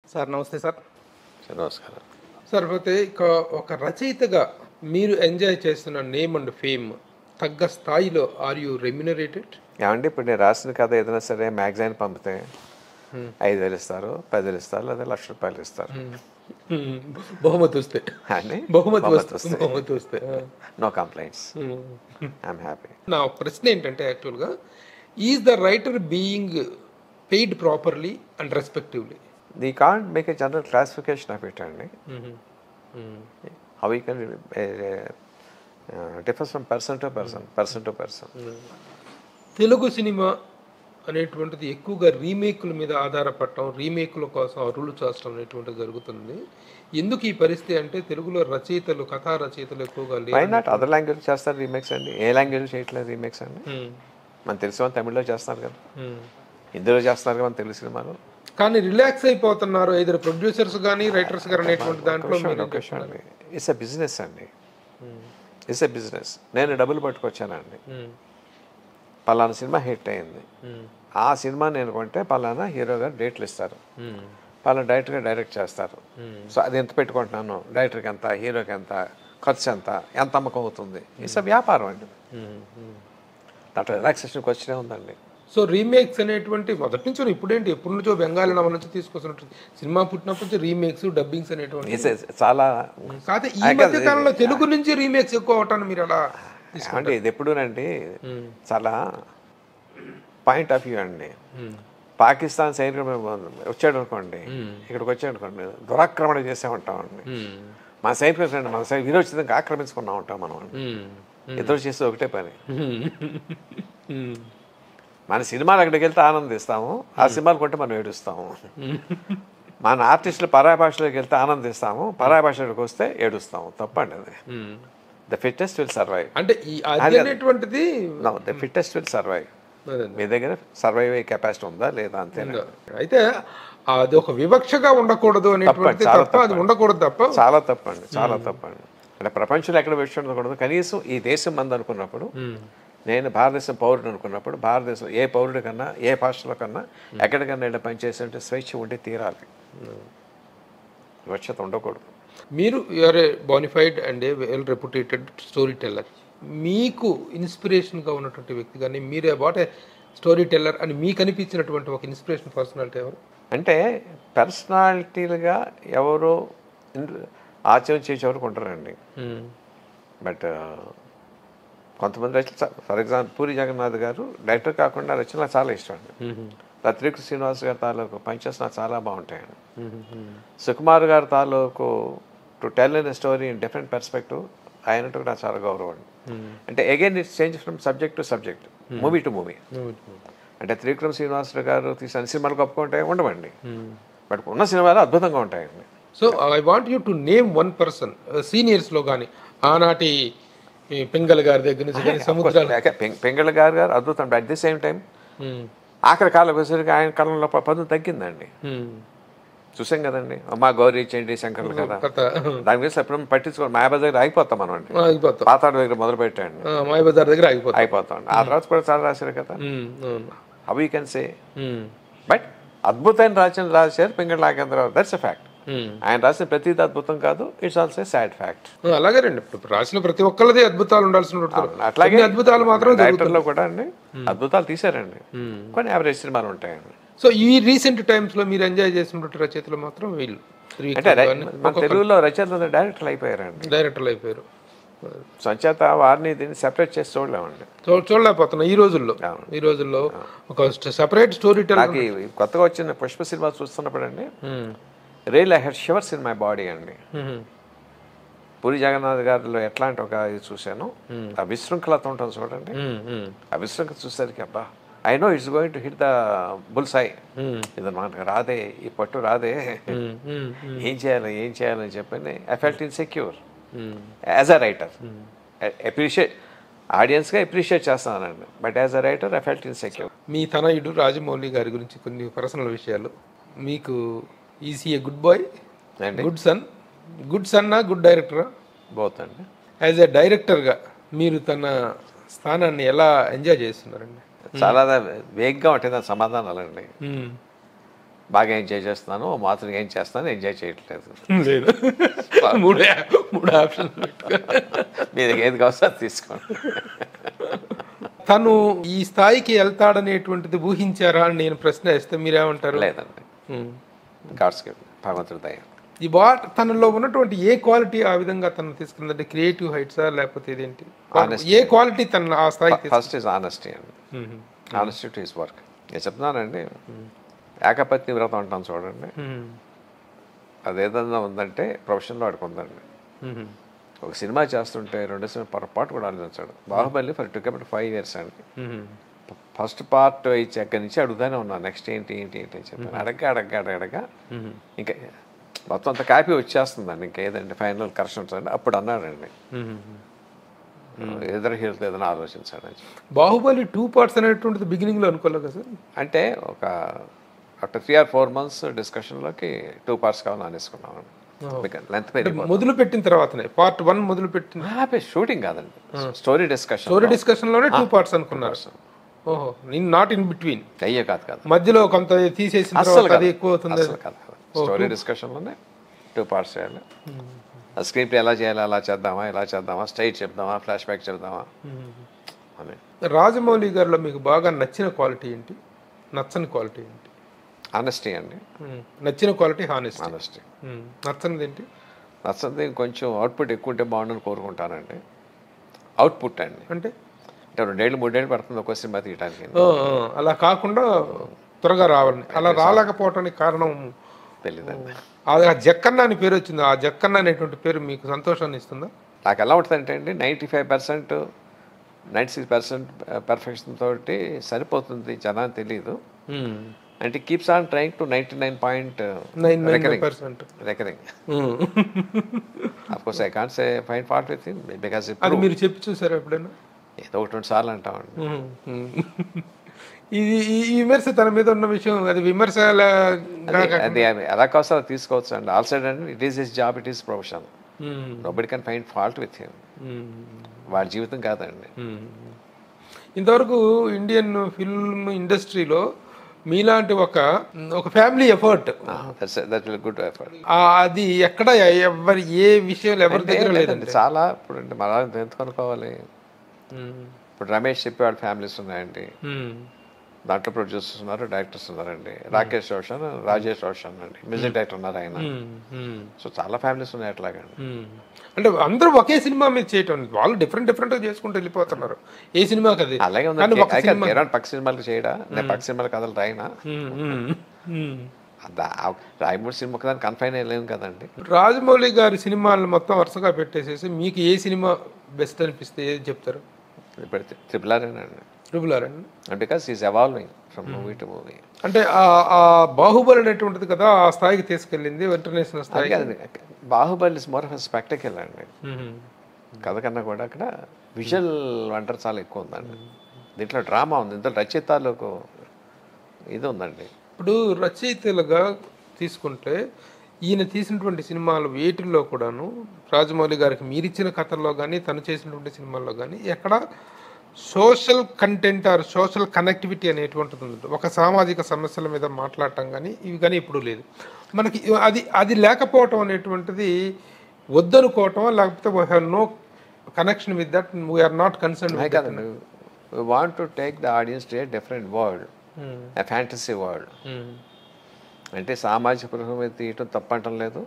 Sir నమస్తే sir sir నమస్కారం sir పోతే ఇక ఒక రచయితగా మీరు ఎంజాయ్ చేస్తున్న నేమ్ అండ్ ఫేమ్ తగ్గ స్థాయిలో ఆర్ యూ రెమ్యునరేటెడ్ ఏమంటే ఇప్పుడు నేను రాసిన కథ ఏదైనా సరే మ్యాగజైన్ పంపితే ఐదు వేలు ఇస్తారు పదివేలు ఇస్తారు లేదా లక్ష రూపాయలు ఇస్తారు బహుమతి వస్తే అని బహుమతి వస్తే బహుమతి వస్తే నో కంప్లైంట్స్ ఐఎమ్ హ్యాపీ నా ప్రశ్న ఏంటంటే యాక్చువల్గా is the writer being paid properly and respectively the can't make a general classification of it అండి how you can differs from person to person person to person Telugu cinema అనేటువంటిది ఎక్కువగా రీమేకుల మీద ఆధారపడటం రీమేకుల కోసం అరువులు చాచడం అనేటువంటిది జరుగుతుంది ఎందుకు ఈ పరిస్థితి అంటే తెలుగులో రచయితలు కథా రచయితలు ఎక్కువగా వై లేరు నాట్ అదర్ లాంగ్వేజ్ చేస్తారు రీమేక్స్ అండి ఏ లాంగ్వేజ్ చేయట్లేదు రీమేక్స్ అండి Hmm. మనకు తెలిసిన తమిళ్లో చేస్తున్నారు కదా Hmm. హిందీలో చేస్తున్నారు కదా మన తెలుగు సినిమాలు కానీ రిలాక్స్ అయిపోతున్నారు ఇద్దరు ప్రొడ్యూసర్స్ కానీ రైటర్స్ కానీ అనేటువంటి దాంట్లో మీరు ఏం లొకేషన్ అండి ఇట్స్ ఎ బిజినెస్ అండి ఇట్స్ ఎ బిజినెస్ నేను డబ్బులు పట్టుకొచ్చానండి Hmm. పలానా సినిమా హిట్ అయింది Hmm. ఆ సినిమా నేను కొంటే పలానా హీరో గారు డేట్లు ఇస్తారు Hmm. పలానా డైరెక్టర్గా డైరెక్ట్ చేస్తారు సో అది ఎంత పెట్టుకుంటున్నాను డైరెక్టర్కి ఎంత హీరోకి ఎంత ఖర్చు ఎంత ఎంత అమ్మకం అవుతుంది ఇట్స్ వ్యాపారం అండి Hmm. Hmm. దాంట్లో రిలాక్సేషన్కి వచ్చినే ఉందండి సో రీమేక్స్ అనేటువంటి మొదటి నుంచి ఉన్నాయి. ఇప్పుడేంటి ఎప్పటి నుంచో బెంగాలీ నవల నుంచి తీసుకొస్తున్నట్టు సినిమా పుట్టినప్పటి నుంచి రీమేక్స్ డబ్బింగ్స్ అనేటువంటి It's a- చాలా కాకపోతే ఈ మధ్య కాలంలో తెలుగు నుంచి రీమేక్స్ ఎక్కువ అవటాన్ని మీరు అలా అంటే ఇది ఎప్పుడునండి చాలా పాయింట్ ఆఫ్ వ్యూ అండి పాకిస్తాన్ సైనికుడు వచ్చాడు అనుకోండి ఇక్కడికి వచ్చాడు అనుకోండి దురాక్రమణ చేసే ఉంటామండి మన సైనికులు రండి మన సైనికులు విరోచితంగా ఆక్రమించుకున్నా ఉంటాం మనం అండి ఇద్దరు చేస్తే ఒకటే పని మన సినిమాలు అక్కడికి వెళ్తే ఆనందిస్తాము ఆ సినిమాలు కొంటే మనం ఏడుస్తాము మన ఆర్టిస్టులు పరాయ భాషలోకి వెళ్తే ఆనందిస్తాము పరాయ భాషలోకి వస్తే ఏడుస్తాము తప్పండి అది ద ఫిట్టెస్ట్ విల్ సర్వైవ్ అంటే ఈ అది అనేటువంటిది no the fittest will survive అదండి. మీ దగ్గర సర్వైవ్ అయ్యే కెపాసిటీ ఉందా లేదా అంతేనా అయితే అది ఒక వివక్షగా ఉండకూడదు అనేటువంటి చాలా తప్ప అది ఉండకూడదు తప్ప చాలా తప్పండి చాలా తప్పండి అంటే ప్రపంచంలో ఎక్కడ విషయం ఉండకూడదు కనీసం ఈ దేశం మంది అనుకున్నప్పుడు నేను భారతదేశం పౌరుడు అనుకున్నప్పుడు భారతదేశం ఏ పౌరుడి కన్నా ఏ భాషలో కన్నా ఎక్కడికన్నా వెళ్ళి పనిచేసే స్వేచ్ఛ ఉండి తీరాలి వివక్షత ఉండకూడదు మీరు you are a bonafide and a well reputed story teller మీకు ఇన్స్పిరేషన్గా ఉన్నటువంటి వ్యక్తి కానీ మీరు వాట్ ఏ స్టోరీ టెల్లర్ అని మీకు అనిపించినటువంటి ఒక ఇన్స్పిరేషన్ పర్సనాలిటీ ఎవరు అంటే పర్సనాలిటీలుగా ఎవరు ఇన్- ఆచరణ చేసే వరకు ఉంటారండి బట్ కొంతమంది రచన ఫర్ ఎగ్జాంపుల్ పూరి జగన్నాథ్ గారు డైరెక్టర్ కాకుండా రచన నాకు చాలా ఇష్టం అండి రత్రిక శ్రీనివాస్ గారి తాలూకు పంచెస్ నాకు చాలా బాగుంటాయండి సుకుమార్ గారి తాలూకు to tell in story in different perspective ఆయనట్టు నాకు చాలా గౌరవం అండి అంటే again it's change from subject to subject movie to movie అంటే త్రివిక్రమ్ శ్రీనివాసరావు గారు తీసిన సినిమాలు గొప్పగా ఉండవండి బట్ ఉన్న సినిమాలు అద్భుతంగా ఉంటాయండి so I want you to name one person సీనియర్స్లో కానీ ఆనాటి ఈ పింగళ గారి దగ్గర నుంచి కానీ సముద్రాలు లేక పెం- పెంగళ గారు గారు అద్భుతం అట్ ది సేమ్ టైం ఆఖరి కాలం వచ్చేసరికి ఆయన కాలంలో ప- పదును తగ్గిందండి చూసాం కదండి మా గౌరీ చండి శంకర్లు కదా కథ దాని గురించి ఎప్పుడు పట్టించుకోండి మాయాబాద్ దగ్గర ఆగిపోతాం మనం అండి ఆగిపోతాం పాతాడు దగ్గర మొదలు పెట్టండి ఆ, మాయబజార్ దగ్గర ఆగిపోతాం అయిపోతాం ఆ తర్వాత కూడా చాలా రాశారు కదా ఉమ్, అవును. How you can say um, but అద్భుతమైన రచన రాశారు Pingali Nagendrarao that's a fact um. ఆయన రాసిన ప్రతిది అద్భుతం కాదు ఇట్స్ ఆల్సో సాడ్ ఫ్యాక్ట్ ఆ, అలాగేనండి ఇప్పుడు రాసిన ప్రతి ఒక్కరిది అద్భుతాలు ఉండాల్సిన అట్లాగే కొన్ని అద్భుతాలు మాత్రం డైరెక్టర్లో కూడా అండి అద్భుతాలు తీశారండి కొన్ని యావరేజ్ సినిమాలు ఉంటాయండి సో ఈ రీసెంట్ టైమ్స్ లో మీరు ఎంజాయ్ చేసినటువంటి రచయితలు మాత్రం వీళ్ళు అంటే రై- మన తెలుగులో రచయితలు డైరెక్టర్లు అయిపోయారండి డైరెక్టర్లు అయిపోయారు సంచేత వారిని దీన్ని సెపరేట్ చేసి చూడలేమండి చూ- చూడలేకపోతున్నా ఈ రోజుల్లో ఈ రోజుల్లో ఒక సెపరేట్ స్టోరీ టెల్ నాకు ఈ కొత్తగా వచ్చిన పుష్ప సినిమా చూస్తున్నప్పుడు అండి real I had shivers in my body అండి పూరి జగన్నాథ్ గారిలో ఎట్లాంటి ఒక ఇది చూశాను ఆ విశృంఖలత ఉంటుంది చూడండి ఆ విశృంఖల చూసేసరికి అబ్బా I know it's going to hit the bull సాయి ఇది మనకు రాదే ఈ పట్టు రాదే ఏం చేయాలి ఏం చేయాలని చెప్పని I felt insecure as a writer appreciate ఆడియన్స్గా అప్రిషియేట్ చేస్తానండి but as a writer I felt insecure మీ తనయుడు రాజమౌళి గారి గురించి కొన్ని పర్సనల్ విషయాలు మీకు ఈసీ ఏ గుడ్ బాయ్ అండి గుడ్ సన్ గుడ్ సన్నా గుడ్ డైరెక్టరా బోత్ అండి యాజ్ ఎ డైరెక్టర్గా మీరు తన స్థానాన్ని ఎలా ఎంజాయ్ చేస్తున్నారండి చాలా వేగ్గా ఉంటుంది దాని సమాధానాలండి బాగా ఎంజాయ్ చేస్తున్నాను ఓ మాత్రం ఏం చేస్తాను ఎంజాయ్ చేయట్లేదు లేదు మూడు మూడు ఆప్షన్ మీరు ఏది కావాలో అది తీసుకోండి తను ఈ స్థాయికి వెళ్తాడనేటువంటిది ఊహించారా అని నేను ప్రశ్న వేస్తే మీరేమంటారు లేదండి ఉమ్. గాడ్స్ భగవంతుడి దయ ఈ బాట్ తనలో ఉన్నటువంటి ఏ క్వాలిటీ ఆ విధంగా తను తీసుకుందంటే క్రియేటివ్ హైట్సా లేకపోతే ఇదేంటి Honesty. ఏ క్వాలిటీ తన ఆ స్థాయికి తీసుకు- ఫస్ట్ ఇస్ ఆనెస్టీ అండి um. Honesty to his work నేను చెప్తున్నానండి ఏకపత్ని వ్రతం అంటాను చూడండి ఉమ్. అదేదన్నా ఉందంటే ప్రొఫెషన్లో వాడికి ఉందండి ఉమ్. ఒక సినిమా చేస్తుంటే రెండు సినిమా పొరపాటు కూడా ఆలోచించాడు బాహుబలి ఫర్ టు కెబట్ ఫైవ్ ఇయర్స్ అండి ఉమ్. ఫస్ట్ పార్ట్ ఇచ్చి అక్కడి నుంచి అడుగుతానే ఉన్నాను నెక్స్ట్ ఏంటి ఏంటి ఏంటి అని చెప్పాను అడగ అడగ అడగ అడగ ఉమ్. ఇంకా మొత్తం అంత కాపీ వచ్చేస్తుందండి ఇంకా ఏదండి ఫైనల్ కరెక్షన్స్ అండి అప్పుడు అన్నాడండి ఉమ్. ఎదురు హీరోతో ఏదైనా ఆలోచించాడు అని చెప్పి. బాహుబలి టూ పార్ట్స్ అనేటువంటిది బిగినింగ్ లో అనుకోలేదు కదా సార్ అంటే ఒక after three or four months డిస్కషన్లోకి టూ పార్ట్స్ కావాలని అనేసుకున్నాం లెంత్ పెరిగిపోతుంది మొదలు పెట్టిన తర్వాతనే పార్ట్ వన్ మొదలు పెట్టిన షూటింగ్ కాదండి స్టోరీ డిస్కషన్ స్టోరీ డిస్కషన్ లోనే టూ పార్ట్స్ అనుకున్నారు ఓహో నేను నాట్ ఇన్ బిట్వీన్ అయ్యే కాదు కాదు మధ్యలో కొంత తీసేసిన అస్సలు తర్వాత కాదు అది ఎక్కువ అవుతుంది అస్సలు కాదు స్టోరీ డిస్కషన్లోనే టూ పార్ట్స్ చేయాలి ఆ స్క్రిప్ట్ ఎలా చేయాలి అలా చేద్దామా ఇలా చేద్దామా స్ట్రైట్ చెప్దామా ఫ్లాష్ బ్యాక్ చెప్దామా అని రాజమౌళి గారిలో మీకు బాగా నచ్చిన క్వాలిటీ ఏంటి నచ్చని క్వాలిటీ ఏంటి ఆనెస్టీ అండి ఉమ్. నచ్చిన క్వాలిటీ హానెస్ట్ ఆనెస్టీ నచ్చనిది ఏంటి నచ్చంది కొంచెం అవుట్పుట్ ఎక్కువ ఉంటే బాగుండని కోరుకుంటానండి అవుట్పుట్ అండి అంటే అంటే రెండేళ్ళు మూడేళ్ళు పడుతుంది ఒక్కో సినిమా తీయడానికి ఆ, ఆ, అలా కాకుండా త్వరగా రావాలని అలా రాలేకపోవటానికి కారణం తెలియదండి ఆ ఆ జక్కన్న అని పేరు వచ్చింది ఆ జక్కన్న అనేటువంటి పేరు మీకు సంతోషాన్ని ఇస్తుందా నాకు ఎలా ఉంటుందంటే అండి ninety five percent ninety six percent perfection తోటి సరిపోతుంది జనాన్ని తెలియదు అంటే keeps on trying to ninety nine point nine nine percent recurring of course I can't say fine fault with him because అది మీరు చెప్పి చూసారా ఎప్పుడైనా ఏదో ఒకటి రెండు సార్లు అంటామండి ఉమ్, ఉమ్. ఇది ఈ ఈ విమర్శ తన మీద ఉన్న విషయం అది విమర్శ అది- అది అది ఎలా కావచ్చో అలా తీసుకోవచ్చు అండి ఆల్ సైడ్ అండి it is his job it is profession nobody can find fault with him వాడి జీవితం కాదండి ఇంతవరకు ఇండియన్ ఫిల్మ్ ఇండస్ట్రీలో మీలాంటి ఒక ఒక family effort that will good effort అది ఎక్కడ ఎవరి ఏ విషయంలో ఎవరి దగ్గర లేదండి లేదండి చాలా ఇప్పుడు అంటే మన ఎందుకు అనుకోవాలి ఇప్పుడు రమేష్ చెప్పేవాడు ఫ్యామిలీస్ ఉన్నాయండి దాంట్లో ప్రొడ్యూసర్స్ ఉన్నారు డైరెక్టర్స్ ఉన్నారండి రాకేష్ రోషన్ రాజేష్ రోషన్ అండి మ్యూజిక్ డైరెక్టర్ ఉన్నారు ఆయన సో చాలా ఫ్యామిలీస్ ఉన్నాయి అట్లాగండి అంటే అందరూ ఒకే సినిమా మీద చేయటం వాళ్ళు డిఫరెంట్ డిఫరెంట్ గా చేసుకుంటూ వెళ్ళిపోతున్నారు ఏ సినిమాకి అది అలాగే కానీ ఉంది ఒక సినిమా కేరళ పక్క సినిమాలు చేయడా నేను పక్క సినిమాలు కథలు రాయినా ఉమ్, ఉమ్, ఉమ్. అదా- ఆ రాయమూడి సినిమా దాన్ని కన్ఫైన్ అయ్యలేము కదండి రాజమౌళి గారి సినిమాలను మొత్తం వరుసగా పెట్టేసేసి మీకు ఏ సినిమా బెస్ట్ అనిపిస్తే ఏది చెప్తారు ఇప్పుడు త్రిపుల్ ఆరేనండి ట్రిపుల్ ఆర్ అండి because is evolving from movie to movie అంటే ఆ- ఆ బాహుబలి అనేటువంటిది కదా ఆ స్థాయికి తీసుకెళ్ళింది ఇంటర్నేషనల్ అది స్థాయికి కాదండి Baahubali is more of spectacle అండి ఉమ్. కథ కన్నా కూడా అక్కడ విజువల్ వంటర్ చాలా ఎక్కువ ఉందండి దీంట్లో డ్రామా ఉంది ఇందులో రచయితాలకు ఇది ఉందండి ఇప్పుడు రచయితలుగా తీసుకుంటే ఈయన తీసినటువంటి సినిమాలు వేటిల్లో కూడాను రాజమౌళి గారికి మీరిచ్చిన కథల్లో కానీ తను చేసినటువంటి సినిమాల్లో కానీ ఎక్కడ social content or social connectivity అనేటువంటిది ఉంది ఒక సామాజిక సమస్యల మీద మాట్లాడటం కానీ ఇవి కానీ ఇప్పుడు లేదు మనకి అది అది లేకపోవటం అనేటువంటిది వద్దనుకోవటం లేకపోతే we have no connection with that we are not concern అదే కాదండి we want to take the audience to a different world a fantasy world అంటే సామాజిక పురోగతి తీయటం తప్పంటం లేదు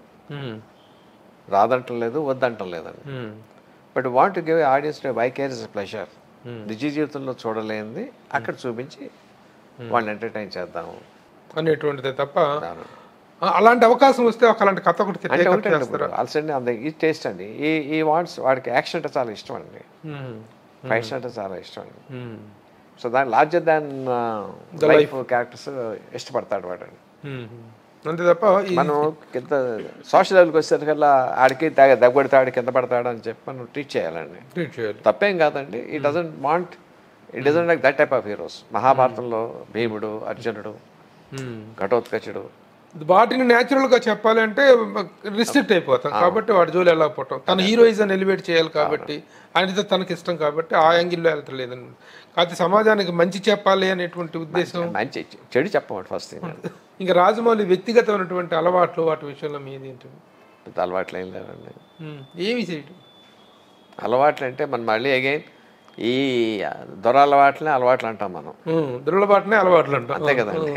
రాదంటం లేదు వద్దంటం లేదండి but want give audience to vicarious pleasure నిజ జీవితంలో చూడలేనిది అక్కడ చూపించి వాళ్ళని ఎంటర్టైన్ చేద్దాము అనేటువంటిదే తప్ప అవును. ఆ, అలాంటి అవకాశం వస్తే ఒక అలాంటి కథ ఒకటి అంటే take up ఒకటే చేస్తారా ఆల్సండి అంత ఈ టేస్ట్ అండి ఈ ఈ వాంట్స్ వాడికి యాక్షన్ అంటే చాలా ఇష్టం అండి మ్మ్. ఫైట్స్ అంటే చాలా ఇష్టం అండి మ్మ్. సో దాని లార్జర్ దాన్ లైఫ్ క్యారెక్టర్స్ ఇష్టపడతాడు వాడండి మ్మ్. అంతే తప్ప ఈ- మనం కింద సోషల్ లెవెల్కి వచ్చేసరికల్లా ఆడికి తెగ దెబ్బకొడతాడు కింద పడతాడు అని చెప్పి మనం ట్రీట్ చేయాలండి treat చేయాలి తప్పేం కాదండి he doesn't want it doesn't like that type of heroes మహాభారతంలో భీముడు అర్జునుడు మ్మ్. ఘటోత్కచుడు వాటిని natural గా చెప్పాలి అంటే రిస్ట్రిక్ట్ అయిపోతాం కాబట్టి వాడి జోలి ఎలా పోవటం తన హీరోయిజం ఎలివేట్ చేయాలి కాబట్టి ఆయనతో తనకి ఇష్టం కాబట్టి ఆ యాంగిల్లో వెళ్తలేదని కాకపోతే సమాజానికి మంచి చెప్పాలి అనేటువంటి ఉద్దేశం మంచి చెడు చెప్పమండి ఫస్ట్ థింగ్ ఇంకా రాజమౌళి వ్యక్తిగతమైనటువంటి అలవాట్లు వాటి విషయంలో మీది ఏంటండి పెద్ద అలవాట్లు ఏం లేదండి ఉమ్, ఏమి చేయటం అలవాట్లు అంటే మనం మళ్ళీ అగైన్ ఈ దొర అలవాట్లనే అలవాట్లు అంటాం మనం దుర్లబాటునే అలవాట్లు అంటాం అంతే కదండి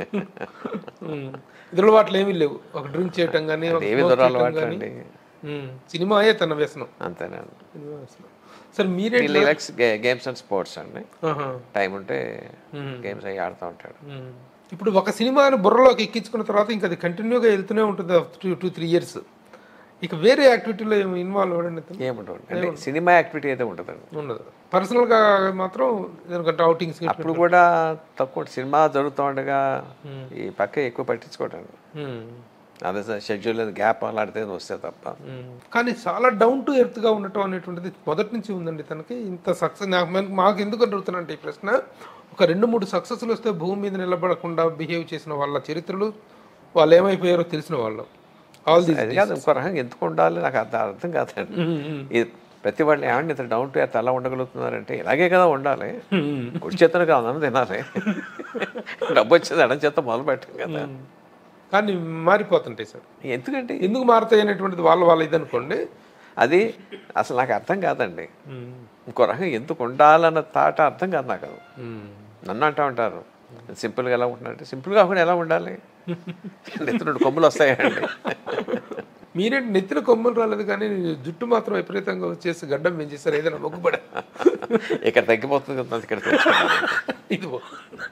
ఉమ్, దుర్లబాట్లు ఏమీ లేవు ఒక డ్రింక్ చేయటం కానీ ఒక ఏవి smoke దొర చేయటం అలవాట్లు కానీ అండి సినిమాయే తన వ్యసనం అంతేనండి సినిమా వ్యసనం సార్ మీరేంటి రిలాక్స్ గేమ్స్ అండ్ స్పోర్ట్స్ అండి ఆహా. టైం ఉంటే గేమ్స్ అవి ఆడుతూ ఉంటాడు ఉమ్. ఇప్పుడు ఒక సినిమాని బుర్రలోకి ఎక్కించుకున్న తర్వాత ఇంకా అది కంటిన్యూగా వెళ్తూనే ఉంటుంది టూ టూ త్రీ ఇయర్స్ ఇక వేరే యాక్టివిటీలో ఏమి ఇన్వాల్వ్ అవ్వడం అయితే ఏముండవు అంటే సినిమా యాక్టివిటీ అయితే ఉంటుందండి ఉండదు పర్సనల్గా మాత్రం ఎందుకంటే అవుటింగ్స్ అప్పుడు కూడా తక్కువ సినిమా జరుగుతూ ఉండగా ఈ పక్క ఎక్కువ పట్టించుకోవటండి అదే షెడ్యూల్ గ్యాప్ అలాంటిది ఏదో వస్తే తప్ప కానీ చాలా డౌన్ టు ఎర్త్గా ఉండటం అనేటువంటిది మొదటి నుంచి ఉందండి తనకి ఇంత సక్సెస్ నాకు మన- మాకు ఎందుకు అడుగుతున్నానంటే ఈ ప్రశ్న ఒక రెండు మూడు సక్సెస్లు వస్తే భూమి మీద నిలబడకుండా బిహేవ్ చేసిన వాళ్ళ చరిత్రలు వాళ్ళు ఏమైపోయారో తెలిసిన వాళ్ళం ఆల్ దీస్ అది కాదు ఇంకో రకంగా ఎందుకు ఉండాలి నాకు అర్థం అర్థం కాదండి ఇది ప్రతి వాళ్ళు ఏమండి ఇంత డౌన్ టు ఎర్త్ అలా ఉండగలుగుతున్నారంటే ఇలాగే కదా ఉండాలి కుడి చేతను కాదు అన్నం తినాలి డబ్బు వచ్చేది ఎడం చేత మొదలు పెట్టం కదా కానీ మారిపోతుంటాయి సార్ ఎందుకంటే ఎందుకు మారుతాయి అనేటువంటిది వాళ్ళ వాళ్ళ ఇది అనుకోండి అది అసలు నాకు అర్థం కాదండి ఇంకో రకంగా ఎందుకు ఉండాలన్న తాట అర్థం కాదు నాకు అది. నన్ను అంటా ఉంటారు సింపుల్గా ఎలా ఉంటున్నారంటే సింపుల్గా కాకుండా ఎలా ఉండాలి నెత్తి రెండు కొమ్ములు వస్తాయండి మీరేంటి నెత్తిన కొమ్మలు రాలేదు కానీ జుట్టు మాత్రం విపరీతంగా వచ్చేసి గడ్డం పెంచేస్తారు ఏదైనా మొగ్గుపడ ఇక్కడ తగ్గిపోతుంది కదా ఇక్కడ తెచ్చుకున్నాను. ఇది పో.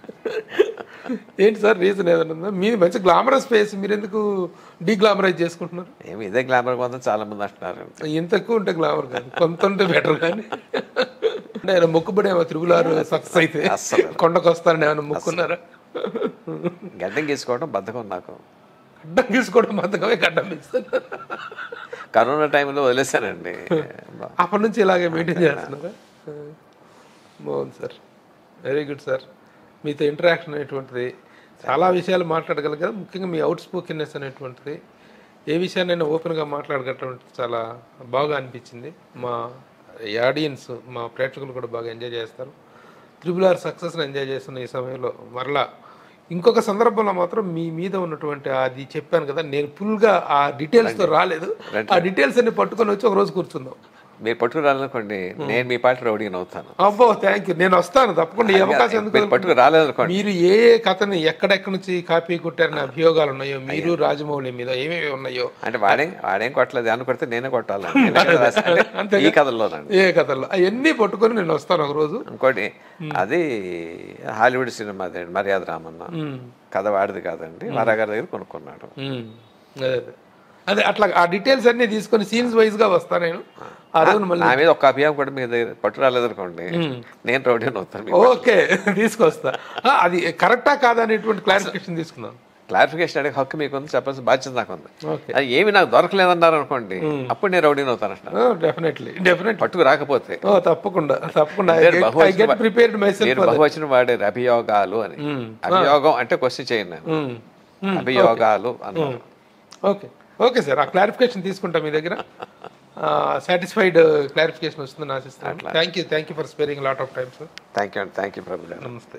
ఏంటి సార్ రీజన్ ఏదైనా ఉందా మీది మంచి గ్లామరస్ ఫేస్ మీరు ఎందుకు డీగ్లామరైజ్ చేసుకుంటున్నారు ఏమి ఇదే గ్లామర్ కొంత చాలా మంది అంటున్నారు ఎంత ఎక్కువ ఉంటే గ్లామర్ కాదు కొంత ఉంటే బెటర్ కానీ అంటే ఆయన మొక్కుబడి ఏమో తిరుగులారు సక్సెస్ అయితే అస్సలు. కొండకు వస్తారని ఏమైనా మొక్కున్నారా గడ్డం గీసుకోవడం బద్ధకం నాకు గడ్డం తీసుకోవడం బతకమే గడ్డం పెంచుతారు కరోనా టైంలో వదిలేశానండి అప్పటి నుంచి ఇలాగే మెయింటైన్ చేస్తున్నారా బాగుంది సార్ వెరీ గుడ్ సార్ మీతో ఇంటరాక్షన్ అనేటువంటిది చాలా విషయాలు మాట్లాడగలిగారు ముఖ్యంగా మీ అవుట్ స్పోకెన్నెస్ అనేటువంటిది ఏ విషయాన్నైనా ఓపెన్గా మాట్లాడగలటం చాలా బాగా అనిపించింది మా ఆడియన్స్ మా ప్రేక్షకులు కూడా బాగా ఎంజాయ్ చేస్తారు త్రిబుల్ ఆర్ సక్సెస్ని ఎంజాయ్ చేస్తున్న ఈ సమయంలో మరలా ఇంకొక సందర్భంలో మాత్రం మీ మీద ఉన్నటువంటి అది చెప్పాను కదా నేను ఫుల్గా ఆ డీటెయిల్స్తో రాలేదు ఆ డీటెయిల్స్ అన్ని పట్టుకొని వచ్చి ఒక రోజు కూర్చుందాం మీరు పట్టుకురాలనుకోండి నేను మీ పాట రౌడీని అవుతాను అబ్బో థ్యాంక్ యూ నేను వస్తాను తప్పకుండా ఈ అవకాశం ఎందుకు మీరు పట్టుకు రాలేదనుకోండి మీరు ఏ ఏ కథని ఎక్కడెక్కడి నుంచి కాపీ కొట్టారని అభియోగాలు ఉన్నాయో మీరు రాజమౌళి మీద ఏమేమి ఉన్నాయో అంటే వాడేం వాడేం కొట్టలేదు అని కొడితే నేనే కొట్టాలి నేనే కదా రాశా- అంటే ఈ కథల్లోనండి ఏ కథల్లో అవన్నీ పట్టుకొని నేను వస్తాను ఒక రోజు ఇంకోటి అది హాలీవుడ్ సినిమా అదే మర్యాద రామన్న ఉమ్. కథ వాడిది కాదండి వరాగారి దగ్గర కొనుక్కున్నాడు ఉమ్. అదే అదే. అదే అట్లా ఆ డీటెయిల్స్ అన్ని తీసుకొని సీన్స్ వైజ్ గా వస్తా నేను ఆ రోజు మళ్ళీ నా మీద ఒక అభియాం కూడా మీ దగ్గర పట్టు రాలేదనుకోండి నేను రౌడీని అవుతాను ఓకే తీసుకొస్తా ఆ, అది కరెక్టా కాదా అనేటువంటి క్లారిఫికేషన్ తీసుకుందాం క్లారిఫికేషన్ అడిగే హక్కు మీకు ఉంది చెప్పాల్సిన బాధ్యత నాకు ఉంది ఓకే అది ఏమి నాకు దొరకలేదన్నారు అనుకోండి అప్పుడు నేను రౌడీని అవుతాను అంటున్నాను డెఫినెట్లీ డెఫినెట్లీ పట్టుకు రాకపోతే ఓ తప్పకుండా తప్పకుండా మీరు ఐ బహువచనం గెట్ ప్రిపేర్డ్ మై సెల్ఫ్ మీరు బహువచనం వాడారు అభియోగాలు అని అభియోగం అంటే క్వశ్చన్ చేయను నేను అభియోగాలు అన్నాను ఓకే ఓకే సార్ ఆ క్లారిఫికేషన్ తీసుకుంటా మీ దగ్గర సాటిస్ఫైడ్ క్లారిఫికేషన్ వస్తుందని ఆశిస్తున్నాను thank you thank you for sparing lot of time sir thank you అండి థ్యాంక్ యూ ప్రభు గారు నమస్తే